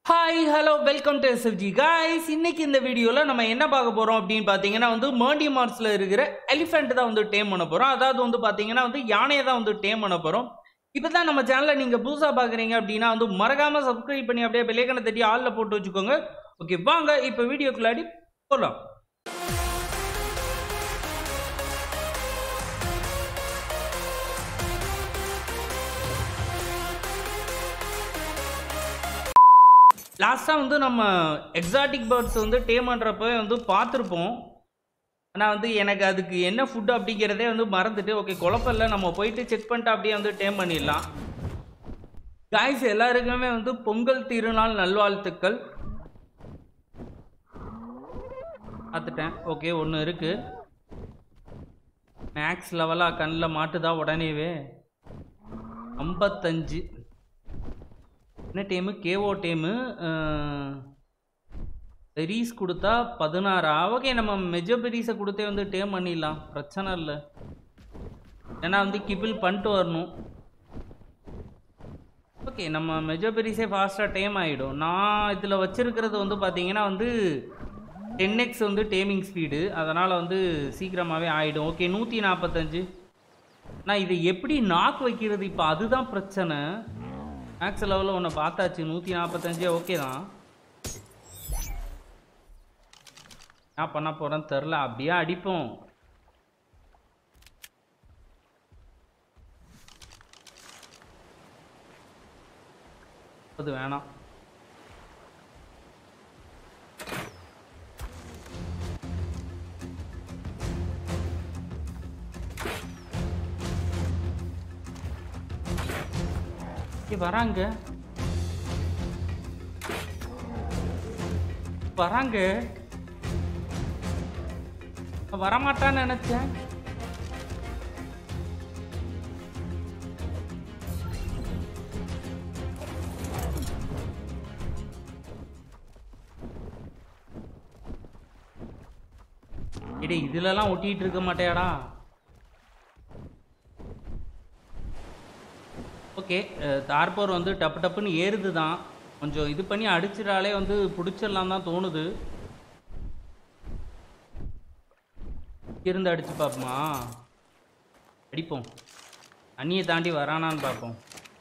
hi hello welcome to SFG guys இன்னைக்கு இந்த வீடியோவில் நம்ம என்ன பார்க்க போகிறோம் அப்படின்னு பார்த்தீங்கன்னா வந்து மேர்டி மார்ஸில் இருக்கிற எலிஃபெண்ட் தான் வந்து டேம் பண்ண போகிறோம் அதாவது வந்து பார்த்தீங்கன்னா வந்து யானையை தான் வந்து டேம் பண்ண போகிறோம் இப்போ தான் நம்ம சேனலை நீங்கள் புதுசாக பார்க்குறீங்க அப்படின்னா வந்து மறக்காமல் சப்ஸ்கிரைப் பண்ணி அப்படியே பெல்லைக்கனை தட்டி ஆளில் போட்டு வச்சுக்கோங்க ஓகே வாங்க இப்போ வீடியோக்குள்ளாடி போகலாம் லாஸ்ட்டாக வந்து நம்ம எக்ஸாட்டிக் பேர்ட்ஸ் வந்து டேம் பண்ணுறப்ப வந்து பார்த்துருப்போம் ஆனால் வந்து எனக்கு அதுக்கு என்ன ஃபுட் அப்படிங்கிறதே வந்து மறந்துட்டு ஓகே குழப்பம் நம்ம போயிட்டு செக் பண்ணிட்டு அப்படியே வந்து டேம் பண்ணிடலாம் காய்ஸ் எல்லாருக்குமே வந்து பொங்கல் திருநாள் நல்வாழ்த்துக்கள் பார்த்துட்டேன் ஓகே ஒன்று இருக்குது மேக்ஸ் லெவலாக கண்ணில் மாட்டுதா உடனேவே ஐம்பத்தஞ்சு என்ன டீமு கேஓ டீமு பெரிஸ் கொடுத்தா பதினாறா ஓகே நம்ம மெஜோ பெரிஸை கொடுத்தே வந்து டேம் பண்ணிடலாம் பிரச்சனை இல்லை ஏன்னா வந்து கிபில் பண்ணிட்டு வரணும் ஓகே நம்ம மெஜோ பெரிஸே ஃபாஸ்ட்டாக டேம் ஆகிடும் நான் இதில் வச்சுருக்கிறது வந்து பார்த்தீங்கன்னா வந்து டென் எக்ஸ் வந்து டேமிங் ஸ்பீடு அதனால் வந்து சீக்கிரமாகவே ஆகிடும் ஓகே நூற்றி நாற்பத்தஞ்சு நான் இதை எப்படி நாக் வைக்கிறது இப்போ அதுதான் பிரச்சனை மேக்ஸ் லெவலில் ஒன்று பார்த்தாச்சு நூற்றி நாற்பத்தஞ்சே ஓகே தான் என்ன பண்ண போகிறேன்னு தெரில அப்படியே அடிப்போம் அது வேணாம் ஏய், வராங்க வராங்க வரமாட்டான்னு நினைச்சேன் இடி இதுலலாம் ஒட்டிட்டு இருக்க மாட்டேடா ஓகே தார்போர் வந்து டப்பு டப்புன்னு ஏறுது தான் கொஞ்சம் இது பண்ணி அடிச்சிடாலே வந்து பிடிச்சிடலாம் தான் தோணுது இருந்து அடிச்சு பார்ப்போமா அடிப்போம் தண்ணியை தாண்டி வரானான்னு பார்ப்போம்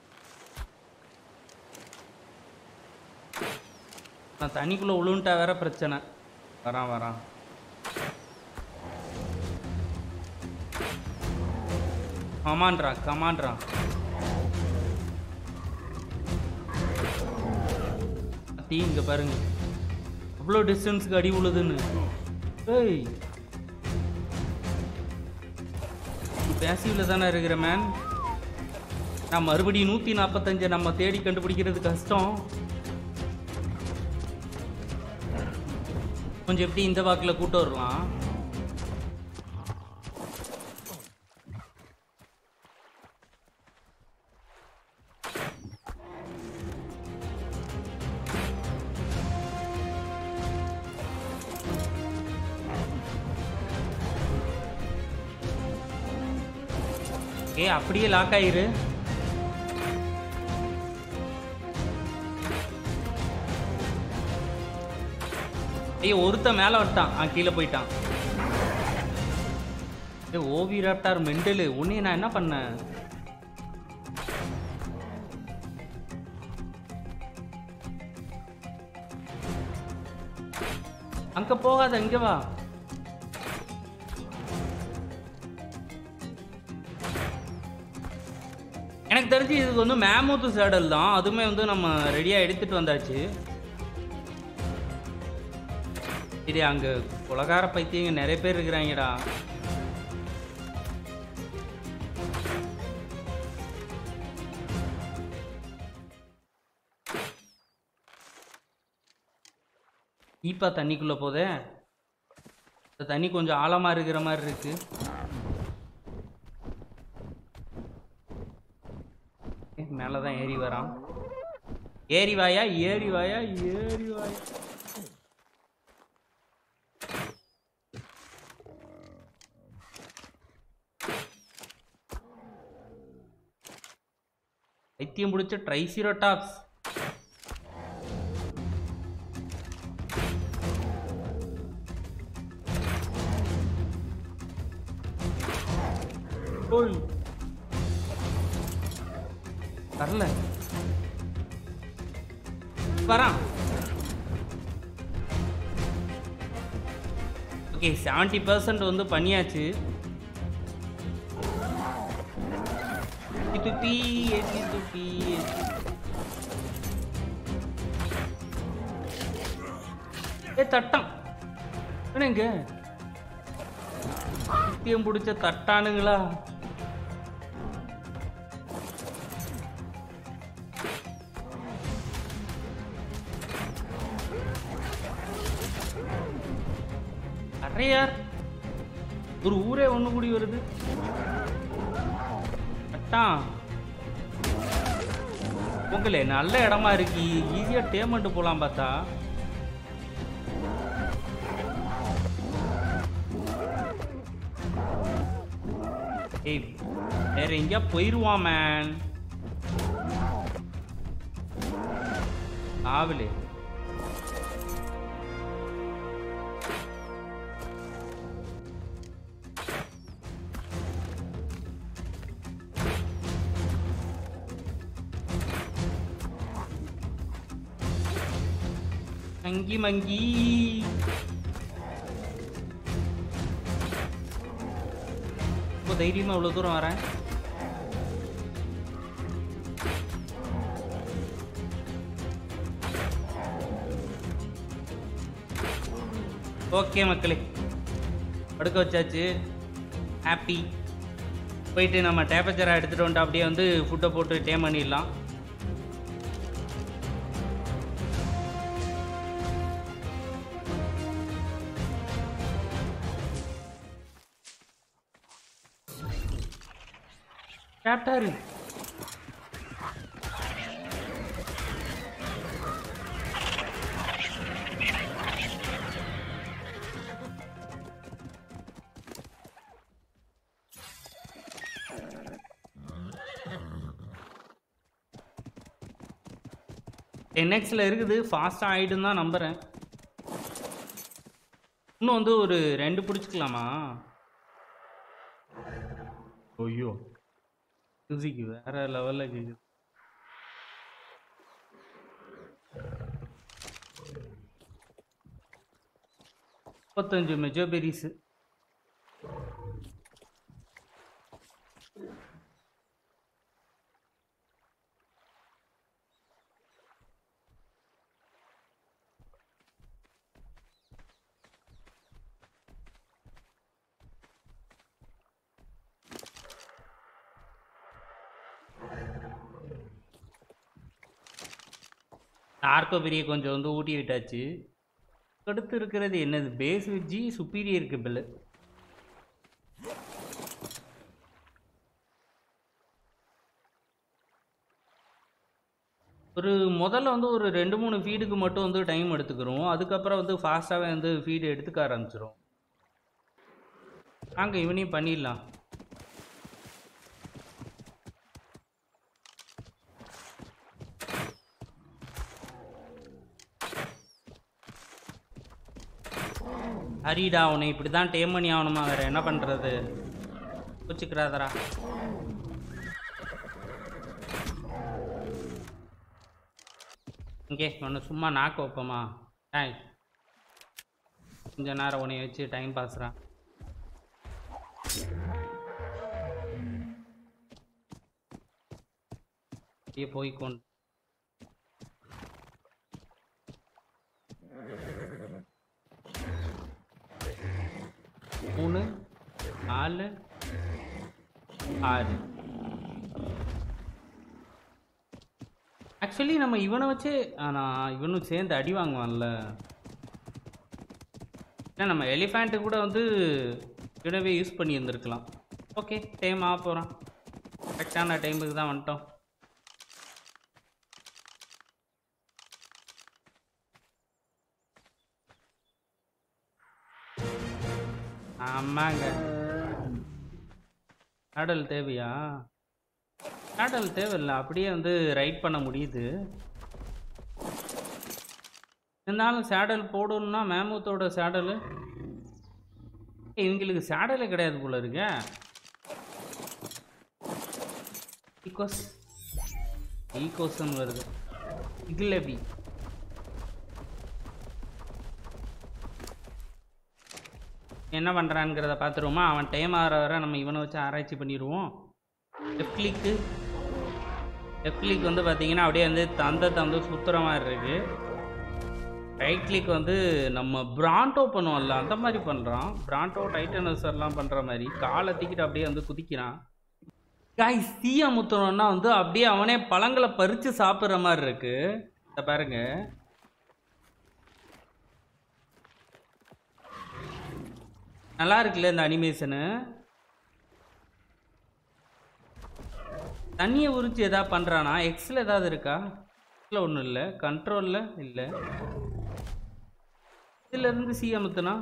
நான் தண்ணிக்குள்ளே உழுந்துட்டா வேற பிரச்சனை வரான் வரான் கமான்ட்ரா கமான்ட்ரா அத்தி இங்க பாருங்க அவ்வளோ டிஸ்டன்ஸ்க்கு அடி உழுதுன்னு ஏய் பேசிவில் தானே இருக்கிற மேன் நான் மறுபடியும் நூற்றி நாற்பத்தஞ்சை நம்ம தேடி கண்டுபிடிக்கிறது கஷ்டம் கொஞ்சம் எப்படி இந்த வாக்கில் கூட்டு வரலாம் ஏ அப்படியே லாக் ஆயிரு ஐயோ ஒருத்தன் மேல விட்டான் ஆ கீழே போயிட்டான் ஏ ஓவி ராப்டார் மெண்டலு உன்னைய நான் என்ன பண்ணேன் அங்க போகாத இங்க வா எனக்கு தெரிஞ்சு இதுக்கு வந்து மேமூத்து சேடல் தான் அதுவுமே வந்து நம்ம ரெடியாக எடுத்துட்டு வந்தாச்சு சரி அங்கே உலகார பைத்தியங்க நிறைய பேர் இருக்கிறாங்கடா ஈப்பா தண்ணிக்குள்ளே போதே இந்த தண்ணி கொஞ்சம் ஆழமாக இருக்கிற மாதிரி இருக்கு மேலே தான் ஏறி வரான் ஏறி வாயா ஏறி வாயா ஏறி வாயா பைத்தியம் பிடிச்ச ட்ரைசிரோடாப்ஸ் ஓய் வரல வரான் ஓகே செவன்ட்டி பர்சன்ட் வந்து பண்ணியாச்சு துப்பி ஏசி துப்பி ஏசி ஏ தட்டான் என்னங்க நித்தியம் பிடிச்ச தட்டானுங்களா அறையார் ஒரு ஊரே ஒண்ணு கூடி வருது அட்டான் உங்களே நல்ல இடமா இருக்கு ஈஸியா டேமெண்ட் போலாம் பார்த்தா ஏய் வேற எங்கேயா போயிருவான் மேன் ஆவலே மங்கி மங்கி இப்போ தைரியமா இவ்வளவு தூரம் வரேன் ஓகே மக்களே படுக்க வச்சாச்சு ஹாப்பி போயிட்டு நம்ம டேப்பச்சராக எடுத்துகிட்டு வந்துட்டு அப்படியே வந்து ஃபுட்டை போட்டு டேம் பண்ணிடலாம் சாப்பிட்டாரு என்எக்ஸில் இருக்குது ஃபாஸ்ட்டாக ஆகிடும் தான் நம்புகிறேன் இன்னும் வந்து ஒரு ரெண்டு பிடிச்சிக்கலாமா ஐயோ மியூசிக் வேற லெவலில் கேக்குது முப்பத்தஞ்சு மெஜோபெரிஸு நார்கோ பெரிய கொஞ்சம் வந்து ஊட்டி விட்டாச்சு அடுத்து இருக்கிறது என்னது பேஸ் ஜி சுப்பீரியருக்கு பில்லு ஒரு முதல்ல வந்து ஒரு ரெண்டு மூணு ஃபீடுக்கு மட்டும் வந்து டைம் எடுத்துக்கிறோம் அதுக்கப்புறம் வந்து ஃபாஸ்ட்டாகவே வந்து ஃபீடு எடுத்துக்க ஆரம்பிச்சிரும் வாங்க இவனையும் பண்ணிடலாம் ஹரிடா உன்னை இப்படி தான் டேம் பண்ணி ஆகணுமா வேற என்ன பண்ணுறது வச்சுக்கிறாதரா இங்கே ஒன்று சும்மா நாக்க வைப்போமா டேய் கொஞ்ச நேரம் உன்னை வச்சு டைம் பாஸ்ரா அப்படியே போய்க்கொண்டு மூணு நாலு ஆறு ஆக்சுவலி நம்ம இவனை வச்சு ஆனால் இவனும் சேர்ந்து அடி வாங்குவான்ல ஏன்னா நம்ம எலிஃபேண்ட்டு கூட வந்து இவனவே யூஸ் பண்ணி இருந்திருக்கலாம் ஓகே டைம் ஆக போகிறான் கரெக்டான டைமுக்கு தான் வந்துட்டோம் ஆமாங்க ஆடல் தேவையா ஆடல் தேவையில்ல அப்படியே வந்து ரைட் பண்ண முடியுது இருந்தாலும் சேடல் போடணும்னா மேமூத்தோட சேடலு இவங்களுக்கு சேடலே கிடையாது போல இருக்க ஈகோஸ் ஈகோஸ்ன்னு வருது இகிலபி என்ன பண்ணுறான்ங்கிறத பார்த்துருவோமா அவன் டைம் ஆகிற வரை நம்ம இவனை வச்சு ஆராய்ச்சி பண்ணிடுவோம் லெஃப்ட் கிளிக்கு லெஃப்ட் கிளிக் வந்து பார்த்தீங்கன்னா அப்படியே வந்து தந்தத்தை வந்து சுற்றுற மாதிரி இருக்கு ரைட் கிளிக் வந்து நம்ம பிராண்டோ பண்ணுவோம்ல அந்த மாதிரி பண்ணுறான் பிராண்டோ டைட்டனஸர்லாம் பண்ணுற மாதிரி காலை தூக்கிட்டு அப்படியே வந்து குதிக்கிறான் காய் தீய முத்துறோன்னா வந்து அப்படியே அவனே பழங்களை பறித்து சாப்பிட்ற மாதிரி இருக்கு இதை பாருங்க நல்லா இருக்குல்ல இந்த அனிமேஷனு தண்ணியை உரிச்சு எதாவது பண்ணுறானா எக்ஸில் ஏதாவது இருக்கா எக்ஸில் ஒன்றும் இல்லை கண்ட்ரோலில் இல்லை இதிலேருந்து சி அமுத்துனா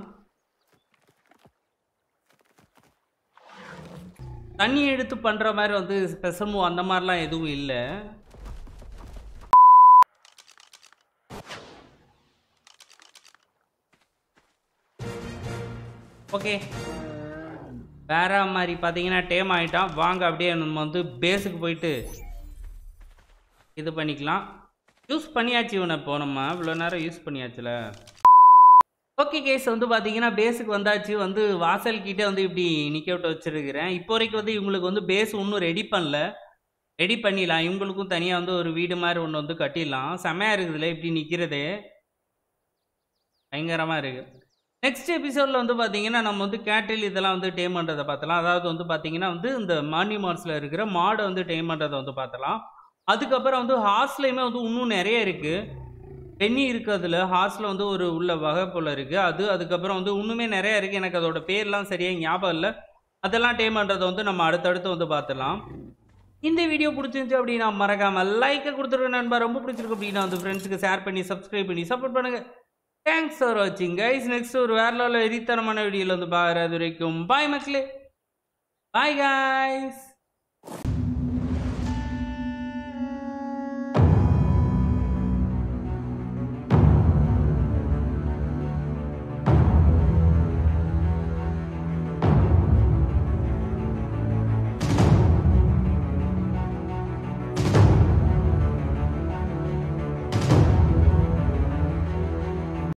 தண்ணி எடுத்து பண்ணுற மாதிரி வந்து ஸ்பெஷல் மூவ் அந்த மாதிரிலாம் எதுவும் இல்லை ஓகே வேற மாதிரி பார்த்தீங்கன்னா டேம் ஆகிட்டான் வாங்க அப்படியே நம்ம வந்து பேஸுக்கு போயிட்டு இது பண்ணிக்கலாம் யூஸ் பண்ணியாச்சு இவனை இப்போ நம்ம இவ்வளோ நேரம் யூஸ் பண்ணியாச்சுல ஓகே கேஸ் வந்து பார்த்தீங்கன்னா பேஸுக்கு வந்தாச்சு வந்து வாசல் கிட்டே வந்து இப்படி நிற்க விட்டு வச்சிருக்கிறேன் இப்போ வரைக்கும் வந்து இவங்களுக்கு வந்து பேஸ் இன்னும் ரெடி பண்ணல ரெடி பண்ணிடலாம் இவங்களுக்கும் தனியாக வந்து ஒரு வீடு மாதிரி ஒன்று வந்து கட்டிடலாம் செமையாக இருக்குதுல்ல இப்படி நிற்கிறதே பயங்கரமாக இருக்குது நெக்ஸ்ட் எபிசோடில் வந்து பார்த்தீங்கன்னா நம்ம வந்து கேட்டில் இதெல்லாம் வந்து டேம் பண்ணுறதை பார்த்தலாம் அதாவது வந்து பார்த்தீங்கன்னா வந்து இந்த மார்னி மார்ஸில் இருக்கிற மாடை வந்து டேம் பண்ணுறதை வந்து பார்த்தலாம் அதுக்கப்புறம் வந்து ஹார்ஸ்லேயுமே வந்து இன்னும் நிறைய இருக்குது பென்னி இருக்கிறதுல ஹார்ஸில் வந்து ஒரு உள்ள வகை போல் இருக்குது அது அதுக்கப்புறம் வந்து இன்னுமே நிறைய இருக்குது எனக்கு அதோட பேர்லாம் சரியாக ஞாபகம் இல்லை அதெல்லாம் டேம் பண்ணுறதை வந்து நம்ம அடுத்தடுத்து வந்து பார்த்துலாம் இந்த வீடியோ பிடிச்சிருந்துச்சு அப்படின்னா மறக்காமல் லைக்கை கொடுத்துருக்க நண்பா ரொம்ப பிடிச்சிருக்கு அப்படின்னா வந்து ஃப்ரெண்ட்ஸுக்கு ஷேர் பண்ணி சப்ஸ்கிரைப் பண்ணி சப்போர்ட் பண்ணுங்கள் தேங்க்ஸ் ஃபார் வாட்சிங் கைஸ் நெக்ஸ்ட் ஒரு வேற லெவலில் எரித்தனமான வீடியோவில் வந்து பார்க்குறது வரைக்கும் பாய் மக்களே பாய் guys